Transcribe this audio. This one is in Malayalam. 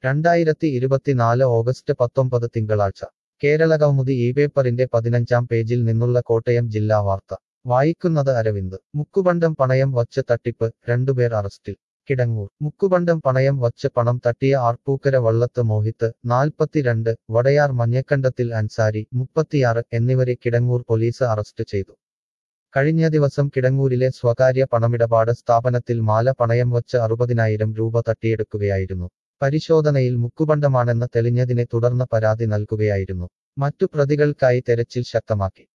രണ്ടായിരത്തി ഇരുപത്തിനാല് ഓഗസ്റ്റ് പത്തൊമ്പത് തിങ്കളാഴ്ച കേരളകൗമുദി ഈ പേപ്പറിന്റെ പതിനഞ്ചാം പേജിൽ നിന്നുള്ള കോട്ടയം ജില്ലാ വാർത്ത വായിക്കുന്നത് അരവിന്ദ് മുക്കുബണ്ടം പണയം വച്ച് തട്ടിപ്പ് രണ്ടുപേർ അറസ്റ്റിൽ കിടങ്ങൂർ മുക്കുബണ്ടം പണയം വച്ച് പണം തട്ടിയ ആർപ്പൂക്കര വള്ളത്ത് മോഹിത്ത് നാൽപ്പത്തിരണ്ട് വടയാർ മഞ്ഞക്കണ്ടത്തിൽ അൻസാരി മുപ്പത്തിയാറ് എന്നിവരെ കിടങ്ങൂർ പോലീസ് അറസ്റ്റ് ചെയ്തു കഴിഞ്ഞ ദിവസം കിടങ്ങൂരിലെ സ്വകാര്യ പണമിടപാട് സ്ഥാപനത്തിൽ മാല പണയം വച്ച് അറുപതിനായിരം രൂപ തട്ടിയെടുക്കുകയായിരുന്നു പരിശോധനയിൽ മുക്കുബണ്ടമാണെന്ന് തെളിഞ്ഞതിനെ തുടർന്ന് പരാതി നൽകുകയായിരുന്നു മറ്റു പ്രതികൾക്കായി തെരച്ചിൽ ശക്തമാക്കി